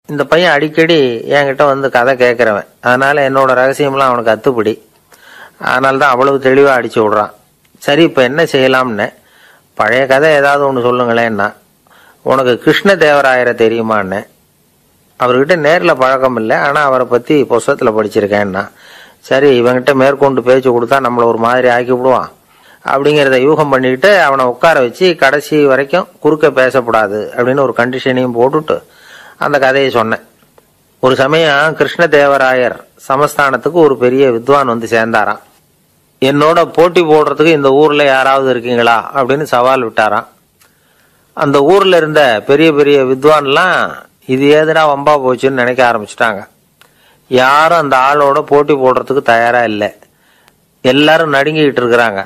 இந்த பையன் அடிக்கடி என்கிட்ட வந்து கதை கேட்குறவன் அதனால என்னோட ரகசியம்லாம் அவனுக்கு அத்துப்படி அதனால தான் அவ்வளவு தெளிவாக அடிச்சு விட்றான் சரி இப்போ என்ன செய்யலாம்னு பழைய கதை ஏதாவது ஒன்று சொல்லுங்களேன்னா உனக்கு கிருஷ்ண தேவராயரை தெரியுமான்னு அவர்கிட்ட நேரில் பழக்கம் இல்லை ஆனால் அவரை பற்றி புஸ்தகத்தில் படிச்சிருக்கேன்னா சரி இவங்கிட்ட மேற்கொண்டு பேச்சு கொடுத்தா நம்மளை ஒரு மாதிரி ஆக்கி விடுவான் அப்படிங்கிறத யூகம் பண்ணிக்கிட்டு அவனை உட்கார வச்சு கடைசி வரைக்கும் குறுக்க பேசக்கூடாது அப்படின்னு ஒரு கண்டிஷனையும் போட்டுட்டு அந்த கதையை சொன்னேன் ஒரு சமயம் கிருஷ்ணதேவராயர் சமஸ்தானத்துக்கு ஒரு பெரிய வித்வான் வந்து சேர்ந்தாராம் என்னோட போட்டி போடுறதுக்கு இந்த ஊர்ல யாராவது இருக்கீங்களா அப்படின்னு சவால் விட்டாராம் அந்த ஊர்ல இருந்த பெரிய பெரிய வித்வான்லாம் இது ஏதுடா வம்பா போச்சுன்னு நினைக்க ஆரம்பிச்சிட்டாங்க யாரும் அந்த ஆளோட போட்டி போடுறதுக்கு தயாரா இல்லை எல்லாரும் நடுங்கிக்கிட்டு இருக்கிறாங்க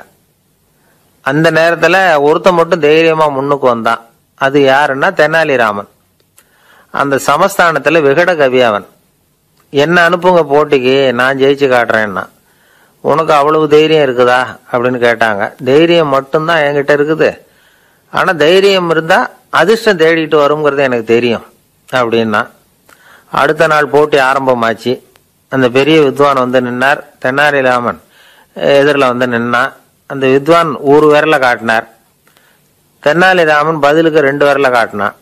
அந்த நேரத்துல ஒருத்தன் மட்டும் தைரியமா முன்னுக்கு வந்தான் அது யாருன்னா தெனாலிராமன் அந்த சமஸ்தானத்துல விகட கவி அவன் என்ன அனுப்புங்க போட்டிக்கு நான் ஜெயிச்சு காட்டுறேன்னா உனக்கு அவ்வளவு தைரியம் இருக்குதா அப்படின்னு கேட்டாங்க தைரியம் மட்டும்தான் என்கிட்ட இருக்குது ஆனா தைரியம் இருந்தா அதிர்ஷ்டம் தேடிட்டு வருங்கிறது எனக்கு தெரியும் அப்படின்னா அடுத்த நாள் போட்டி ஆரம்பமாச்சு அந்த பெரிய வித்வான் வந்து நின்னார் தென்னாலிராமன் எதிரில் வந்து நின்னான் அந்த வித்வான் ஒரு விரல காட்டினார் தென்னாலிராமன் பதிலுக்கு ரெண்டு விரல காட்டினான்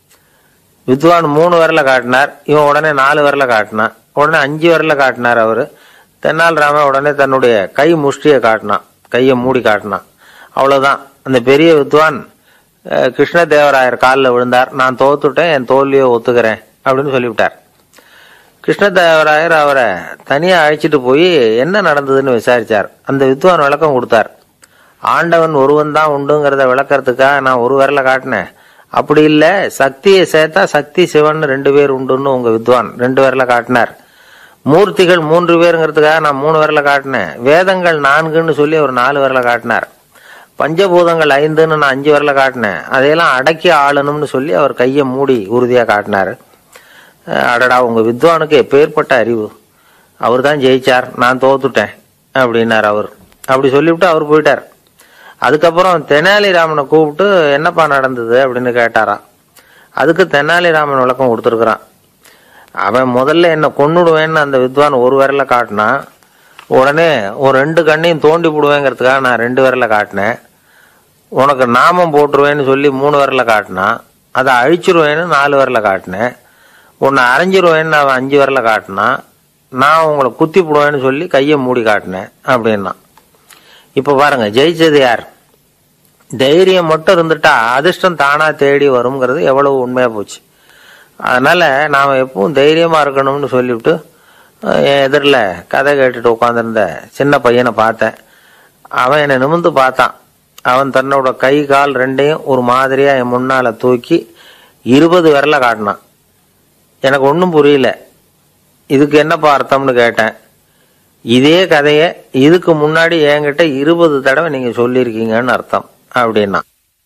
வித்வான் மூணு விரல காட்டினார் இவன் உடனே நாலு விரல காட்டினான் உடனே அஞ்சு விரல காட்டினார் அவரு தென்னாலிராமன் உடனே தன்னுடைய கை முஷ்டியை காட்டினான் கையை மூடி காட்டினான் அவ்வளவுதான் அந்த பெரிய வித்வான் அஹ், கிருஷ்ணதேவராயர் காலில் விழுந்தார் நான் தோத்துட்டேன் என் தோல்வியை ஒத்துக்கிறேன் அப்படின்னு சொல்லிவிட்டார் கிருஷ்ணதேவராயர் அவரை தனியா அழைச்சிட்டு போய் என்ன நடந்ததுன்னு விசாரிச்சார் அந்த வித்வான் விளக்கம் கொடுத்தார் ஆண்டவன் ஒருவன் தான் உண்டுங்கிறத விளக்கறதுக்காக நான் ஒரு விரல காட்டினேன் அப்படி இல்ல சக்தியை சேர்த்தா சக்தி சிவன் ரெண்டு பேர் உண்டுன்னு உங்க வித்வான் ரெண்டு விரல காட்டினார் மூர்த்திகள் மூன்று பேருங்கிறதுக்காக நான் மூணு விரல காட்டினேன் வேதங்கள் நான்குன்னு சொல்லி ஒரு நாலு விரல காட்டினார் பஞ்சபூதங்கள் ஐந்துன்னு நான் அஞ்சு விரல காட்டினேன் அதையெல்லாம் அடக்கி ஆளணும்னு சொல்லி அவர் கையை மூடி உறுதியா காட்டினாரு அஹ் அடடா உங்க வித்வானுக்கு எப்பேற்பட்ட அறிவு அவர் தான் ஜெயிச்சார் நான் தோத்துட்டேன் அப்படின்னார் அவர் அப்படி சொல்லிவிட்டு அவர் போயிட்டார் அதுக்கப்புறம் தெனாலிராமனை கூப்பிட்டு என்னப்பா நடந்தது அப்படின்னு கேட்டாராம் அதுக்கு தெனாலிராமன் விளக்கம் கொடுத்துருக்குறான் அவன் முதல்ல என்ன கொன்னுடுவேன்னு அந்த வித்வான் ஒரு விரல காட்டினான் உடனே ஒரு ரெண்டு கண்ணையும் தோண்டி போடுவேங்கிறதுக்காக நான் ரெண்டு விரல காட்டினேன் உனக்கு நாமம் போட்டுருவேன்னு சொல்லி மூணு விரல காட்டினான் அதை அழிச்சிருவேன்னு நாலு விரல காட்டினேன் உன்னை அரைஞ்சிருவேன்னு அவன் அஞ்சு விரல காட்டினான் நான் உங்களை குத்தி போடுவேன்னு சொல்லி கையை மூடி காட்டினேன் அப்படின்னா இப்போ பாருங்க ஜெயிச்சது யார் தைரியம் மட்டும் இருந்துட்டா அதிர்ஷ்டம் தானா தேடி வருங்கிறது எவ்வளவு உண்மையா போச்சு அதனால நாம எப்பவும் தைரியமா இருக்கணும்னு சொல்லிவிட்டு அஹ், என் எதிரில் கதை கேட்டுட்டு உட்காந்துருந்த சின்ன பையனை பார்த்தேன் அவன் என்னை நிமிந்து பார்த்தான் அவன் தன்னோட கை கால் ரெண்டையும் ஒரு மாதிரியா என் முன்னால தூக்கி இருபது விரல காட்டினான் எனக்கு ஒன்றும் புரியல இதுக்கு என்னப்பா அர்த்தம்னு கேட்டேன் இதே கதையை இதுக்கு முன்னாடி என்கிட்ட இருபது தடவை நீங்க சொல்லியிருக்கீங்கன்னு அர்த்தம் அப்படின்னா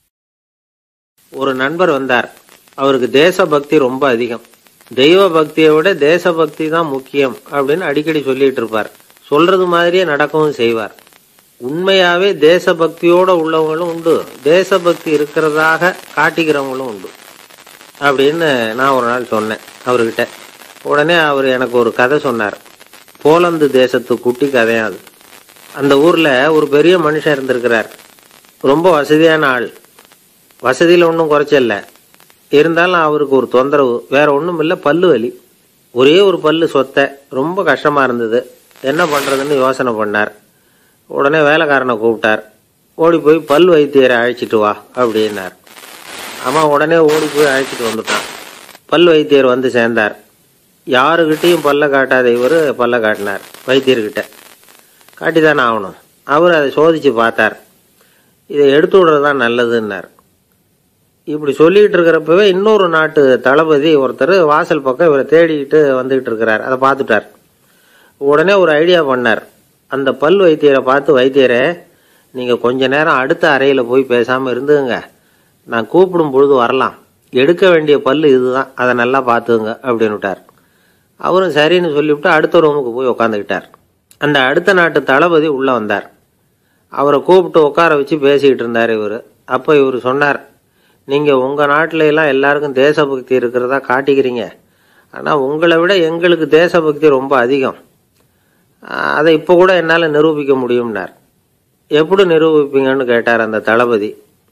ஒரு நண்பர் வந்தார் அவருக்கு தேசபக்தி ரொம்ப அதிகம் தெய்வ பக்தியை விட தேசபக்தி தான் முக்கியம் அப்படின்னு அடிக்கடி சொல்லிட்டு இருப்பார் சொல்றது மாதிரியே நடக்கவும் செய்வார் உண்மையாவே தேசபக்தியோட உள்ளவங்களும் உண்டு தேசபக்தி இருக்கிறதாக காட்டிக்கிறவங்களும் உண்டு அப்படின்னு நான் ஒரு நாள் சொன்னேன் அவர்கிட்ட உடனே அவர் எனக்கு ஒரு கதை சொன்னார் போலந்து தேசத்து குட்டி கதையா அது அந்த ஊர்ல ஒரு பெரிய மனுஷன் இருந்திருக்கிறார் ரொம்ப வசதியான ஆள் வசதியில் ஒன்றும் குறைச்சல இருந்தாலும் அவருக்கு ஒரு தொந்தரவு வேற ஒன்றும் இல்லை பல்லு வலி ஒரே ஒரு பல்லு சொத்தை ரொம்ப கஷ்டமா இருந்தது என்ன பண்றதுன்னு யோசனை பண்ணார் உடனே வேலைக்காரனை கூப்பிட்டார் ஓடி போய் பல் வைத்தியரை அழைச்சிட்டு வா அப்படின்னார் அவன் உடனே ஓடி போய் அழைச்சிட்டு வந்துட்டான் பல் வைத்தியர் வந்து சேர்ந்தார் யாருக்கிட்டையும் பல்ல காட்டாத இவர் பல்ல காட்டினார் வைத்தியர்கிட்ட காட்டிதானே ஆகணும் அவர் அதை சோதிச்சு பார்த்தார் இதை எடுத்து விடுறது தான் நல்லதுன்னார் இப்படி சொல்லிட்டு இருக்கிறப்பவே இன்னொரு நாட்டு தளபதி ஒருத்தர் வாசல் பக்கம் இவரை தேடிக்கிட்டு வந்துகிட்டு இருக்கிறார் அதை பார்த்துட்டார் உடனே ஒரு ஐடியா பண்ணார் அந்த பல் வைத்தியரை பார்த்து வைத்தியரே நீங்க கொஞ்ச நேரம் அடுத்த அறையில போய் பேசாம இருந்துங்க நான் கூப்பிடும் பொழுது வரலாம் எடுக்க வேண்டிய பல்லு இதுதான் அதை நல்லா பார்த்துங்க அப்படின்னு விட்டார் அவரும் சரின்னு சொல்லிவிட்டு அடுத்த ரூமுக்கு போய் உட்காந்துக்கிட்டார் அந்த அடுத்த நாட்டு தளபதி உள்ள வந்தார் அவரை கூப்பிட்டு உட்கார வச்சு பேசிக்கிட்டு இருந்தார் இவர் அப்போ இவர் சொன்னார் நீங்க உங்க நாட்டில எல்லாம் எல்லாருக்கும் தேசபக்தி இருக்கிறதா காட்டிக்கிறீங்க ஆனால் உங்களை விட எங்களுக்கு தேசபக்தி ரொம்ப அதிகம் ஆஹ் அதை இப்போ கூட என்னால் நிரூபிக்க முடியும்னார் எப்படி நிரூபிப்பீங்கன்னு கேட்டார் அந்த தளபதி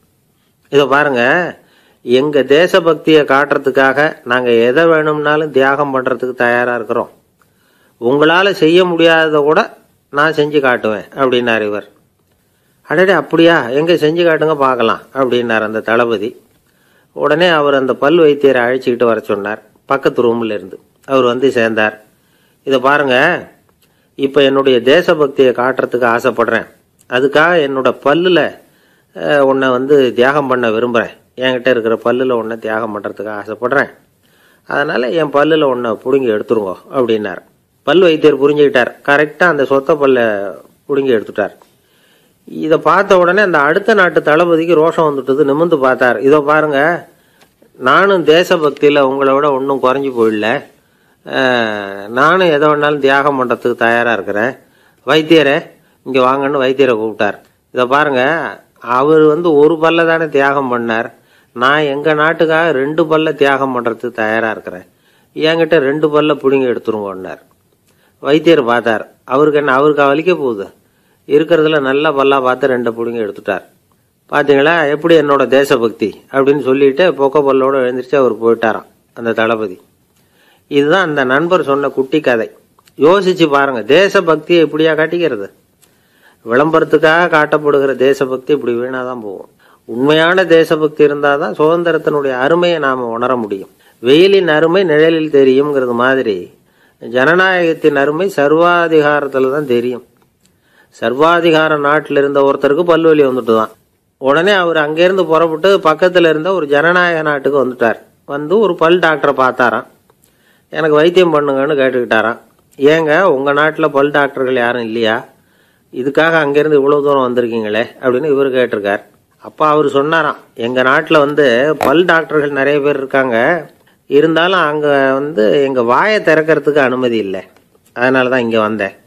இதை பாருங்க எங்க தேசபக்தியை காட்டுறதுக்காக நாங்க எதை வேணும்னாலும் தியாகம் பண்றதுக்கு தயாரா இருக்கிறோம் உங்களால செய்ய முடியாததை கூட நான் செஞ்சு காட்டுவேன் அப்படின்னார் இவர் அடடே அப்படியா எங்க செஞ்சு காட்டுங்க பார்க்கலாம் அப்படின்னார் அந்த தளபதி உடனே அவர் அந்த பல் வைத்தியரை அழைச்சிக்கிட்டு வர சொன்னார் பக்கத்து ரூம்ல இருந்து அவர் வந்து சேர்ந்தார் இதை பாருங்க இப்போ என்னுடைய தேசபக்தியை காட்டுறதுக்கு ஆசைப்படுறேன் அதுக்காக என்னோட பல்லில் உன்னை வந்து தியாகம் பண்ண விரும்புகிறேன் என்கிட்ட இருக்கிற பல்லில் உன்னை தியாகம் பண்ணுறதுக்கு ஆசைப்படுறேன் அதனால் என் பல்லில் உன்னை பிடுங்கி எடுத்துருங்கோ அப்படின்னார் பல் வைத்தியர் புரிஞ்சுக்கிட்டார் கரெக்டாக அந்த சொத்த பல்லை பிடுங்கி எடுத்துட்டார் இதை பார்த்த உடனே அந்த அடுத்த நாட்டு தளபதிக்கு ரோஷம் வந்துட்டது நிமிந்து பார்த்தார் இதோ பாருங்க நானும் தேசபக்தியில் உங்களை விட ஒன்றும் குறைஞ்சி போயிடல அஹ், நானும் எதை வேணாலும் தியாகம் பண்ணுறதுக்கு தயாராக இருக்கிறேன் வைத்தியரே இங்கே வாங்கன்னு வைத்தியரை கூப்பிட்டார் இதை பாருங்க அவர் வந்து ஒரு பல்ல தானே தியாகம் பண்ணார் நான் எங்கள் நாட்டுக்காக ரெண்டு பல்ல தியாகம் பண்ணுறதுக்கு தயாராக இருக்கிறேன் என்கிட்ட ரெண்டு பல்ல பிடுங்கி எடுத்துருங்கன்னார் வைத்தியர் பார்த்தார் அவருக்கு என்ன அவருக்கு வலிக்க போகுது இருக்கிறதுல நல்ல பல்லா பார்த்து ரெண்டை பிடுங்கி எடுத்துட்டார் பாத்தீங்களா எப்படி என்னோட தேசபக்தி அப்படின்னு சொல்லிட்டு பொக்க பல்லோட எழுந்திரிச்சு அவர் போயிட்டாராம் அந்த தளபதி இதுதான் அந்த நண்பர் சொன்ன குட்டி கதை யோசிச்சு பாருங்க தேசபக்தியை எப்படியா காட்டிக்கிறது விளம்பரத்துக்காக காட்டப்படுகிற தேசபக்தி இப்படி வீணாதான் தான் போகும் உண்மையான தேசபக்தி இருந்தால் தான் சுதந்திரத்தினுடைய அருமையை நாம் உணர முடியும் வெயிலின் அருமை நிழலில் தெரியுங்கிறது மாதிரி ஜனநாயகத்தின் அருமை சர்வாதிகாரத்தில் தான் தெரியும் சர்வாதிகார நாட்டில் இருந்த ஒருத்தருக்கு பல்வலி வந்துட்டு தான் உடனே அவர் அங்கேருந்து புறப்பட்டு பக்கத்தில் இருந்த ஒரு ஜனநாயக நாட்டுக்கு வந்துட்டார் வந்து ஒரு பல் டாக்டரை பார்த்தாராம் எனக்கு வைத்தியம் பண்ணுங்கன்னு கேட்டுக்கிட்டாராம் ஏங்க உங்கள் நாட்டில் பல் டாக்டர்கள் யாரும் இல்லையா இதுக்காக அங்கேருந்து இவ்வளோ தூரம் வந்திருக்கீங்களே அப்படின்னு இவர் கேட்டிருக்கார் அப்போ அவர் சொன்னாராம் எங்கள் நாட்டில் வந்து பல் டாக்டர்கள் நிறைய பேர் இருக்காங்க இருந்தாலும் அங்கே வந்து எங்கள் வாயை திறக்கிறதுக்கு அனுமதி இல்லை அதனால தான் இங்கே வந்தேன்